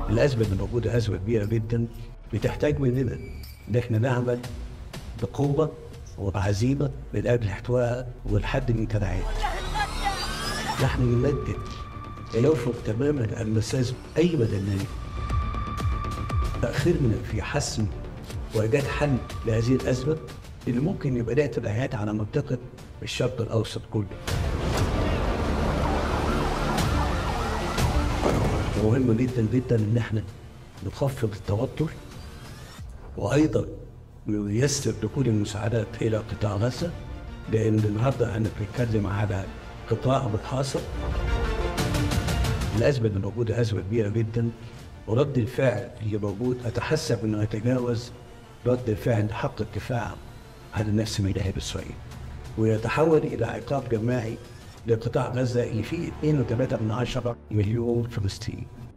الازمه اللي موجوده ازمه كبيره جدا بتحتاج مننا ان احنا نعمل بقوه وبعزيمه من اجل احتوائها والحد من تبعاتها. نحن نمدد يرفض تماما المساس اي مدنيه. تاخيرنا في حسم وايجاد حل لهذه الازمه اللي ممكن يبقى لها تبعات على منطقه الشرق الاوسط كله. مهم جدا جدا ان احنا نخفض التوتر وايضا نيسر دخول المساعدات الى قطاع غزه لان النهارده انا بنتكلم على قطاع محاصر الازمه اللي موجوده ازمه كبيره جدا ورد الفعل اللي موجود اتحسب انه يتجاوز رد الفعل حق الدفاع عن النفس من جانب اسرائيل ويتحول الى عقاب جماعي لقطاع غزه اللي فيه 2.3 مليون فلسطيني